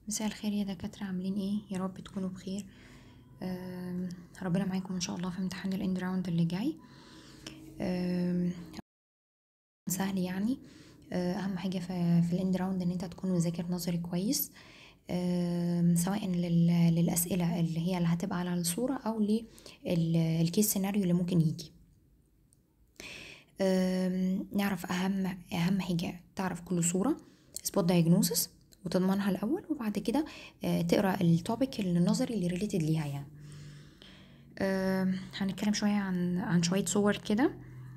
مساء الخير يا دكاترة عاملين ايه يا رب تكونوا بخير آم، ربنا معاكم ان شاء الله في امتحان الاند راوند اللي جاي آم، سهل يعني آه، اهم حاجة في, في الاند راوند ان انت تكون مذاكر نظري كويس آم، سواء لل- للاسئلة اللي هي اللي هتبقى على الصورة او للكيس سيناريو اللي ممكن يجي آم، نعرف اهم اهم حاجة تعرف كل صورة سبوت دايجنوسس وتضمنها الاول وبعد كده آه، تقرا التوبيك النظري اللي ريليتد ليها يعني آم، هنتكلم شويه عن عن شويه صور كده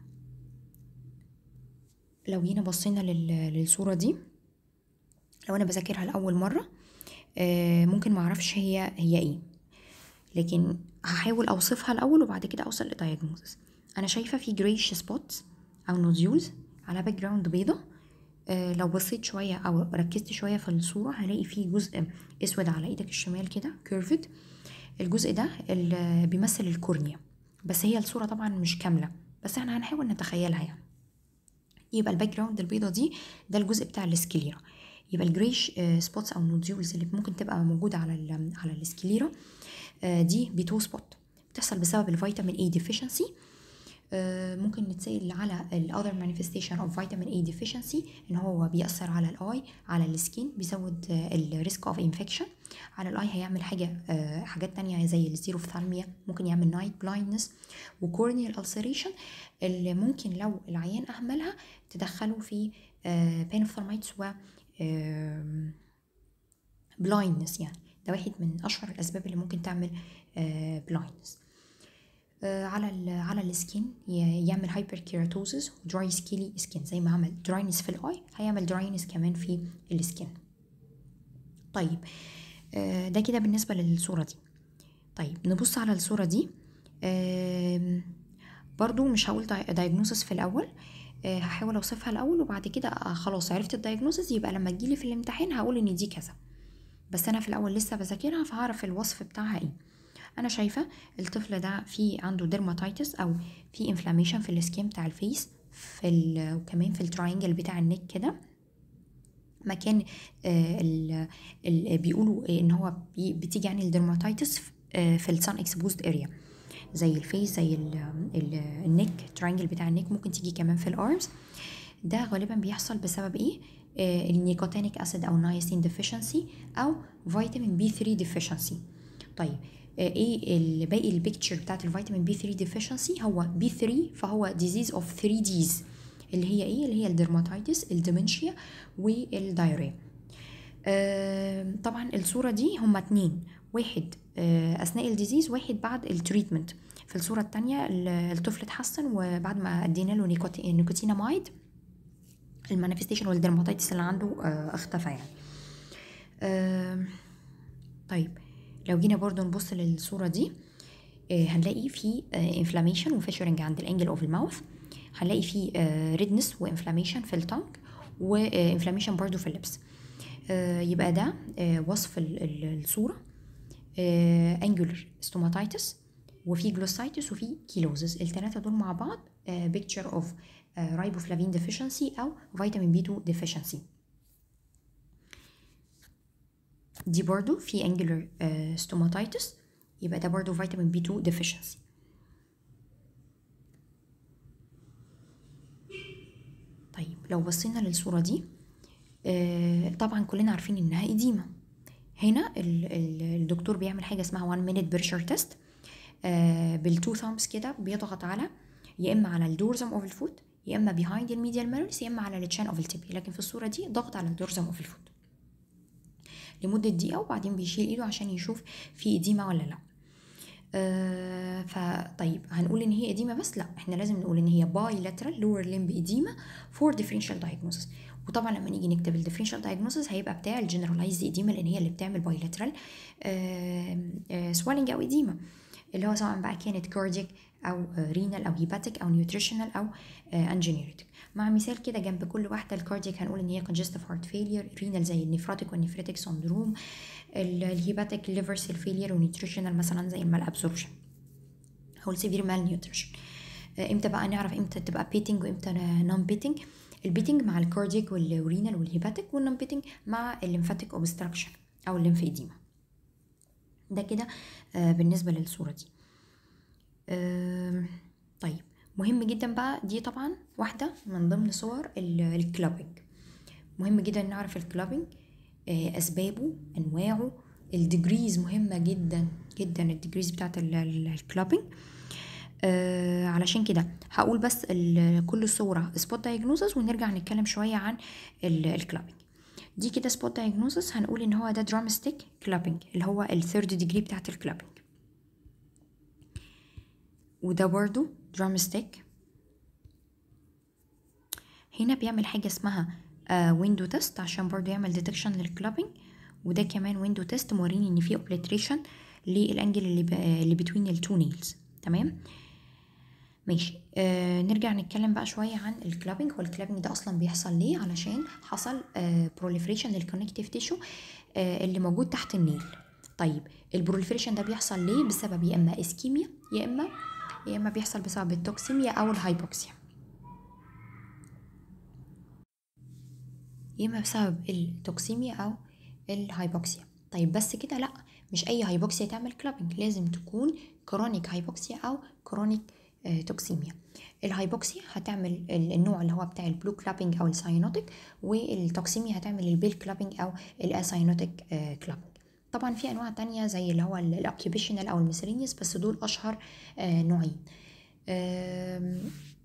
لو جينا بصينا لل- للصوره دي لو انا بذاكرها لاول مره آه، ممكن ما اعرفش هي هي ايه لكن هحاول اوصفها الاول وبعد كده اوصل لدايجنوزس انا شايفه في جريش سبوتس او نوديولز على باك جراوند بيضه آه، لو بصيت شويه او ركزت شويه في الصوره هلاقي في جزء اسود على ايدك الشمال كده كيرفد الجزء ده اللي بيمثل الكورنيا بس هي الصوره طبعا مش كامله بس احنا هنحاول نتخيلها يعني يبقى الباك جراوند البيضه دي ده الجزء بتاع السكليرا يبقى الجريش سبوتس او نوديولز اللي ممكن تبقى موجوده على ال على السكليرا آه، دي بيتو سبوت بتحصل بسبب الفيتامين اي ديفيشنسي ممكن نتسأل على ال other manifestation of vitamin A deficiency ان هو بيأثر على الاي على السكين بيزود الريسك اوف انفكشن على الاي هيعمل حاجه آه، حاجات تانية زي الزيروفثالميا ممكن يعمل نايت بلايندنس وكورنيال ulceration اللي ممكن لو العيان اهملها تدخله في بينوفثالمايتس و بلايندنس يعني ده واحد من اشهر الاسباب اللي ممكن تعمل بلايندنس على ال على السكين ي- يعمل هايبر كيراتوزس ودراي سكيلي سكين زي ما عمل دراينس في الاي هيعمل دراينس كمان في السكين طيب آه، ده كده بالنسبه للصوره دي طيب نبص على الصوره دي آم، برضو مش هقول دايجنوسس في الاول آه، هحاول اوصفها الاول وبعد كده آه، خلاص عرفت الدايجنوسس يبقى لما تجيلي في الامتحان هقول ان دي كذا بس انا في الاول لسه بذاكرها فهعرف الوصف بتاعها ايه انا شايفه الطفل ده في عنده ديرماتايتس او في انفلاميشن في السكين بتاع الفيس في ال- وكمان في التراينجل بتاع النك كده مكان آه، ال ال بيقولوا ان هو بي- بتيجي يعني الديرماتايتس في السان اكسبوزد اريا زي الفيس زي ال ال النك تراينجل بتاع النك ممكن تيجي كمان في الارمز ده غالبا بيحصل بسبب ايه آه النيكوتينيك اسيد او نايسين ديفيشنسي او فيتامين بي 3 ديفيشنسي طيب آه ايه ال- باقي البيكتشر بتاعت الفيتامين بي 3 ديفيشنسي هو بي 3 فهو ديزيز اوف 3 ديز اللي هي ايه اللي هي الدرماتايتس الديمنشيا والدايريا آم، طبعا الصورة دي هما اتنين واحد آه، أثناء الديزيز واحد بعد التريتمنت في الصورة التانية ال- الطفل اتحسن وبعد ما ادينا له نيكوتي- نيكوتينامايد المانيفستيشن والدرماتيتس اللي عنده آه، اختفى يعني آم، طيب لو جينا برضو نبص للصورة دي آه، هنلاقي في انفلاميشن وفيشرنج عند الانجل اوف الماوث هنلاقي في ريدنس وانفلاميشن في التونج وانفلاميشن برضو في اللبس آه، يبقى ده آه، وصف ال- ال- الصورة انجولر ستوماتيتس وفي جلوسايتس وفي كيلوزز الثلاثة دول مع بعض بيكتشر اوف رايبوفلافين ديفيشنسي او فيتامين بي 2 ديفيشنسي دي برضو في انجولر ستوماتيتس يبقى ده برضو فيتامين بي 2 ديفيشنسي طيب لو بصينا للصورة دي آه، طبعا كلنا عارفين انها إديمة هنا ال- ال- الدكتور بيعمل حاجة اسمها 1 minute pressure test آه، بالتو ثامبس كده بيضغط على يا اما على الدورزم اوف الفوت يا اما behind الميديال ميرورز يا اما على التشان اوف التيبي لكن في الصورة دي ضغط على الدورزم اوف الفوت لمدة دقيقة وبعدين بيشيل ايده عشان يشوف في إديمة ولا لا آه فطيب هنقول ان هي اديمه بس لا احنا لازم نقول ان هي bilateral lower limb edema for differential diagnosis وطبعا لما نيجي نكتب الديفرنشال diagnosis هيبقى بتاع الجنرالايزد اديما لان هي اللي بتعمل بايلاترال سوالنج او اديما اللي هو سواء بقى كانت كارديك او رينال او هيباتيك او نيوتريشنال او انجينيريتك مع مثال كده جنب كل واحده الكارديك هنقول ان هي congestive heart failure رينال زي النفراتيك والنفريتك سندروم الهيباتيك ليفر سيل فيلير ونيوتريشنال مثلا زي المال ابسوربشن او السيفير مال نيوتريشن امتى بقى نعرف امتى تبقى بيتنج وامتى نون بيتنج البيتنج مع الكارديك والرينال والهيباتيك والنون بيتنج مع الليمفاتيك اوبستراكشن او الليمفيديما ده كده آه، بالنسبه للصوره دي آم، طيب مهم جدا بقى دي طبعا واحده من ضمن صور ال- الكلابينج مهم جدا نعرف الكلابينج آه، اسبابه انواعه الديجريز مهمه جدا جدا الديجريز بتاعت ال- ال- الكلابينج آه علشان كده هقول بس ال- كل صوره سبوت دايجنوزس ونرجع نتكلم شويه عن ال- الكلابينج دي كده سبوت دايجنوزس هنقول ان هو ده درام ستيك كلابينج اللي هو الثيرد ديجري بتاعت الكلابينج وده برضو درام ستيك هنا بيعمل حاجة اسمها ويندو تيست عشان برضو يعمل ديتكشن للكلابينج وده كمان ويندو تيست موريني ان في اوبليتريشن للانجل اللي ب... اللي بتوين التو نيلز تمام ماشي آه نرجع نتكلم بقى شوية عن الكلابينج هو الكلابينج ده أصلا بيحصل ليه علشان حصل آه proliferation للكونكتيف تيشو آه اللي موجود تحت النيل طيب البروليفريشن ده بيحصل ليه بسبب يا إما اسكيميا يا إما يا إما بيحصل بسبب التوكسيميا أو الهايبوكسيا يا إما بسبب التوكسيميا أو الهايبوكسيا طيب بس كده لأ مش أي هايبوكسيا تعمل كلابينج لازم تكون كرونيك هايبوكسيا أو كرونيك آه، توكسيميا الهايبوكسيا هتعمل ال- النوع اللي هو بتاع البلو كلابينج او الساينوتيك والتوكسيميا هتعمل البيل كلابينج او الاساينوتيك كلابينج طبعا في انواع تانية زي اللي هو الاوكيبيشنال او الميسرينيوس بس دول اشهر آه، نوعين آم،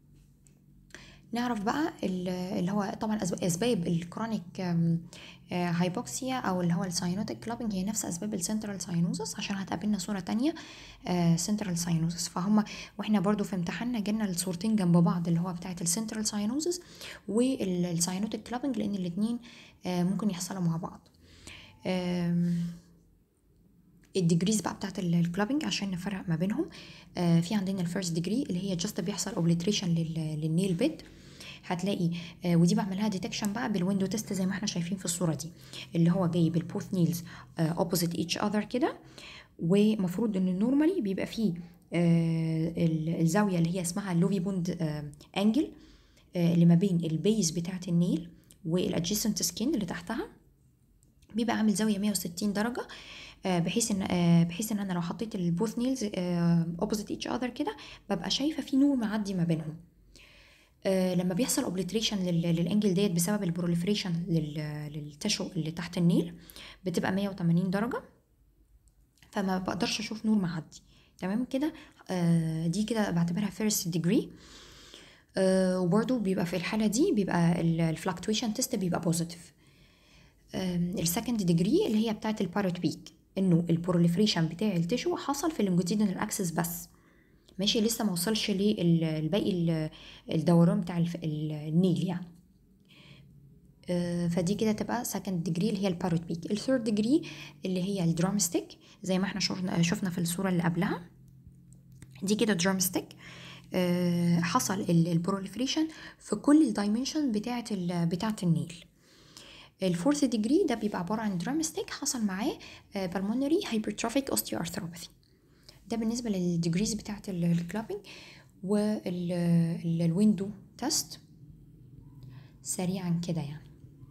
نعرف بقى ال- اللي هو طبعا أسب- اسباب الكرونيك آم، آه، هايبوكسيا او اللي هو الساينوتيك كلابينج هي نفس اسباب السنترال ساينوزس عشان هتقابلنا صوره تانية سنترال ساينوزس فهم واحنا برضو في امتحاننا جالنا الصورتين جنب بعض اللي هو بتاعت السنترال ساينوزس والساينوتيك كلابينج لان الاتنين آه، ممكن يحصلوا مع بعض آم، الديجريز بقى بتاعت ال- الكلابينج عشان نفرق ما بينهم آه، في عندنا الفيرست ديجري اللي هي جاست بيحصل اوبليتريشن للنيل بيد هتلاقي آه، ودي بعملها ديتكشن بقى بالويندو تيست زي ما احنا شايفين في الصوره دي اللي هو جايب البوث نيلز اوبوزيت ايتش اذر كده ومفروض ان النورمالي بيبقى فيه آه، ال- الزاويه اللي هي اسمها اللوفي بوند انجل اللي ما بين البيز بتاعه النيل والادجيسنت سكين اللي تحتها بيبقى عامل زاويه 160 درجه آه، بحيث ان آه، بحيث ان انا لو حطيت البوث نيلز اوبوزيت ايتش اذر كده ببقى شايفه في نور معدي ما بينهم آه، لما بيحصل اوبليتريشن للانجل ديت بسبب البروليفريشن للتشو اللي تحت النيل بتبقى 180 درجه فما بقدرش اشوف نور معدي تمام كده آه، دي كده بعتبرها فيرست ديجري وبرده بيبقى في الحاله دي بيبقى الفلكتويشن تيست بيبقى بوزيتيف السكند ديجري اللي هي بتاعت الباروت بيك انه البروليفريشن بتاع التشو حصل في اللونجيتيودنال اكسس بس ماشي لسه ما وصلش للباقي ال- الدوران بتاع الف- ال- النيل يعني آه، فدي كده تبقى سكند ديجري اللي هي الباروت بيك الثيرد ديجري اللي هي الدرام ستيك زي ما احنا شفنا شفنا في الصوره اللي قبلها دي كده درام ستيك حصل البروليفريشن في كل الدايمنشن بتاعه ال- بتاعه النيل الفورث ديجري ده بيبقى عباره عن درام ستيك حصل معاه بالمونري هايبرتروفيك اوستيوارثروباثي ده بالنسبه للديجريز بتاعه الكلابينج والويندو تيست سريعا كده يعني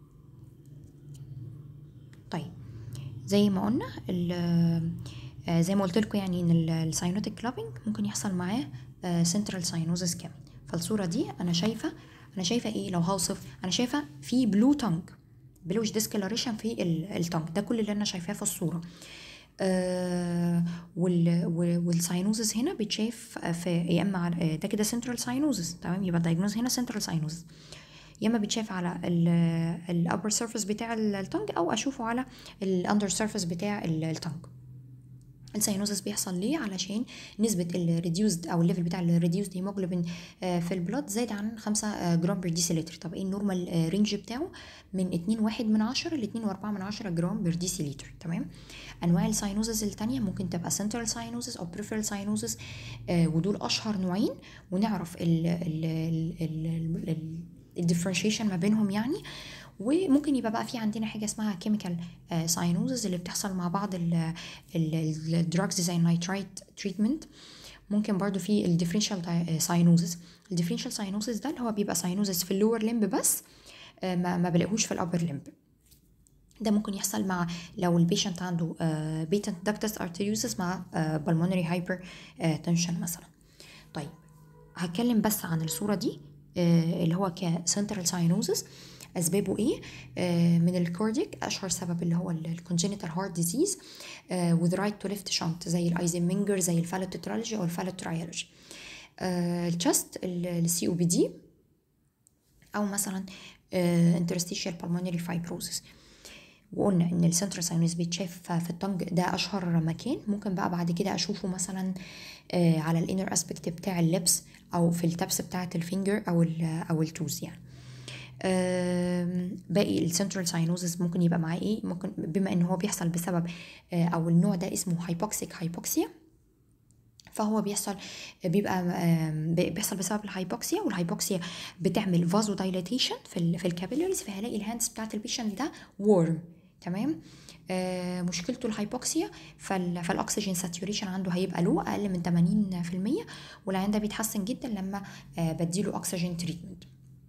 طيب زي ما قلنا ال- آه، زي ما قلت لكم يعني ان الساينوتيك كلابينج ممكن يحصل معاه سنترال ساينوزس كمان فالصوره دي انا شايفه انا شايفه ايه لو هوصف انا شايفه في بلو تانج بلوش ديسكلاريشن في التانج ده كل اللي انا شايفاه في الصوره آه وال وال- والساينوزس هنا بيتشاف في يا اما على- آه، ده كده سنترال ساينوزس تمام يبقى الدايجنوز هنا سنترال ساينوزس يا اما بيتشاف على الابر سيرفيس بتاع التانج او اشوفه على الاندر سيرفيس بتاع التانج الساينوزس بيحصل ليه علشان نسبة الريديوزد أو الليفل بتاع الريديوزد هيموجلوبين في البلاد زايد عن 5 جرام بير ديسيلتر طب ايه النورمال رينج بتاعه من 2 واحد من عشرة ل 2 وأربعة من عشرة جرام بير ديسيلتر تمام أنواع الساينوزس التانية ممكن تبقى سنترال ساينوزس أو بريفرال ساينوزس ودول أشهر نوعين ونعرف ال ال ال ال الديفرنشيشن ما بينهم يعني وممكن يبقى بقى في عندنا حاجه اسمها كيميكال ساينوزز اللي بتحصل مع بعض الدراجز زي النيترايت تريتمنت ممكن برضو في الديفرنشال ساينوزز الديفرنشال ساينوزز ده اللي هو بيبقى ساينوزز في اللور لمب بس آه، ما, ما بلاقيهوش في الابر لمب ده ممكن يحصل مع لو البيشنت عنده بيتنت داكتس ارتريوزس مع بالمونري هايبر تنشن مثلا طيب هتكلم بس عن الصوره دي آه، اللي هو كسنترال ساينوزس اسبابه ايه آه، من الكارديك اشهر سبب اللي هو الكونجينيتال هارت ديزيز وذ رايت تو ليفت شنت زي الايزنمنجر زي الفالوتترالجي او الفالوترايولوجي الشست السي او بي دي او مثلا انترستيشال بالمونري فايبروزس وقلنا ان السنترال ساينوس بيتشاف في الطنج ده اشهر مكان ممكن بقى بعد كده اشوفه مثلا آه، على الانر اسبكت بتاع اللبس او في التبس بتاعه الفينجر او ال او التوز يعني آم، باقي السنترال ساينوزس ممكن يبقى معاه ايه ممكن بما ان هو بيحصل بسبب آه، او النوع ده اسمه هايبوكسيك هايبوكسيا فهو بيحصل بيبقى آم، بيحصل بسبب الهايبوكسيا والهايبوكسيا بتعمل فازو دايلاتيشن في ال في الكابيلاريز فهلاقي الهاندز بتاعت البيشنت ده وورم تمام آه مشكلته الهايبوكسيا فال فالاكسجين ساتوريشن عنده هيبقى لو اقل من 80% والعيان ده بيتحسن جدا لما آه بديله اكسجين تريتمنت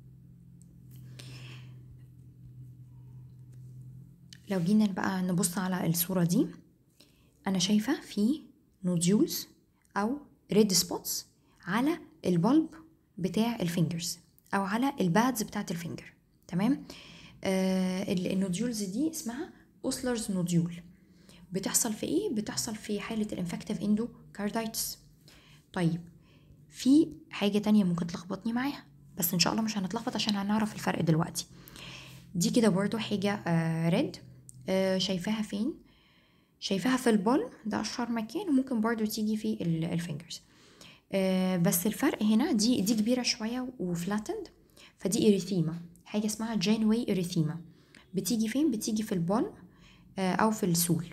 لو جينا بقى نبص على الصورة دي أنا شايفة في نوديولز أو ريد سبوتس على البلب بتاع الفينجرز أو على البادز بتاعت الفينجر تمام آه ال- النوديولز دي اسمها اوسلرز نوديول بتحصل في ايه بتحصل في حالة الانفكتيف اندو كاردايتس طيب في حاجة تانية ممكن تلخبطني معاها بس ان شاء الله مش هنتلخبط عشان هنعرف الفرق دلوقتي دي كده برضو حاجة آه ريد آه شايفاها فين شايفاها في البالم ده اشهر مكان وممكن برضو تيجي في ال- الفينجرز آه بس الفرق هنا دي دي كبيرة شوية وفلاتند فدي إريثيما حاجة اسمها جانوي إريثيما بتيجي فين بتيجي في البالم آه أو في السول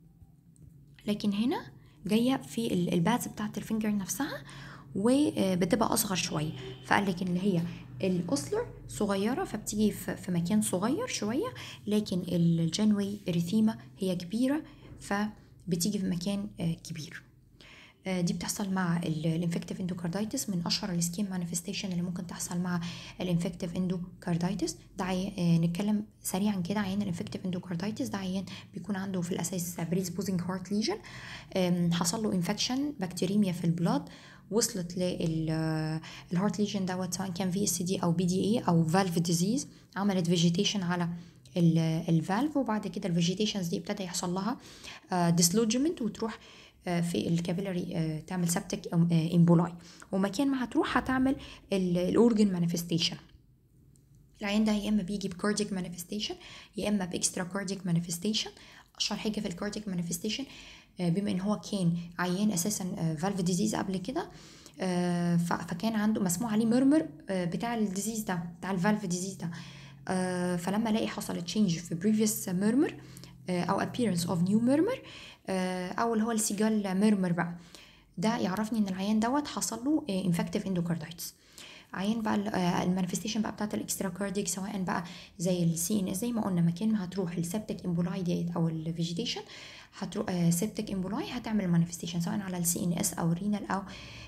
لكن هنا جاية في ال- البادز بتاعت الفينجر نفسها وبتبقى أصغر شوية فقال لك إن هي الأوسلر صغيرة فبتيجي في في مكان صغير شوية لكن الجانوي إريثيما هي كبيرة فبتيجي في مكان آه، كبير آه، دي بتحصل مع الانفكتيف اندوكاردايتس من اشهر السكين مانيفستيشن اللي ممكن تحصل مع الانفكتيف اندوكاردايتس ده عي... آه، نتكلم سريعا كده عيان الانفكتيف اندوكاردايتس ده عيان بيكون عنده في الاساس بريز بوزنج هارت ليجن حصل له انفكشن بكتيريميا في البلاد وصلت للهارت ليجن دوت سواء كان في اس دي او بي دي اي او فالف ديزيز عملت فيجيتيشن على الفالف وبعد كده الفيجيتيشنز دي ابتدى يحصل لها ديسلوجمنت وتروح آه، في الكابيلاري آه، تعمل سبتك امبولاي ومكان ما هتروح هتعمل الاورجن مانيفستيشن العيان ده يا اما بيجي بكارديك مانيفستيشن يا اما باكسترا كارديك مانيفستيشن اشهر حاجه في الكارديك مانيفستيشن بما ان هو كان عيان اساسا فالف ديزيز قبل كده آه، ف- فكان عنده مسموع عليه مرمر آه، بتاع الديزيز ده بتاع الفالف ديزيز ده آه، فلما الاقي حصل تشينج في previous murmur آه، او appearance of new murmur آه، او اللي هو السيجال ميرمر بقى ده يعرفني ان العيان دوت حصل له انفكتيف اندوكاردايتس عيان بقى المانيفستيشن بقى بتاعت الاكسترا كارديك سواء بقى زي السي ان اس زي ما قلنا مكان ما هتروح السبتك امبولاي ديت او الفيجيتيشن هتروح سبتك امبولاي هتعمل مانيفستيشن سواء على السي ان اس او الرينال او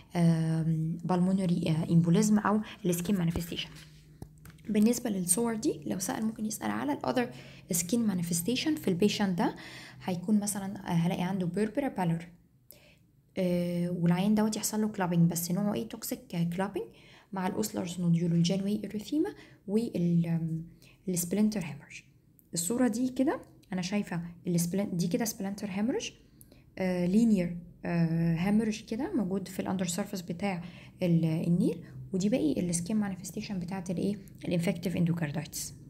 بالمونري امبوليزم او السكين مانيفستيشن بالنسبه للصور دي لو سال ممكن يسال على الاذر سكين مانيفستيشن في البيشنت ده هيكون مثلا آه، هلاقي عنده بيربرا بالور آه، والعيان دوت يحصل له كلابينج بس نوعه ايه توكسيك كلابينج مع الاوسلرز نوديول الجانوي اريثيما والسبلنتر هيمرج الصوره دي كده انا شايفه السبلن دي كده سبلنتر هيمرج لينير هيمرج كده موجود في الاندر سيرفيس بتاع ال- النيل ودي باقي السكين مانيفستيشن بتاعت الايه الانفكتيف اندوكاردايتس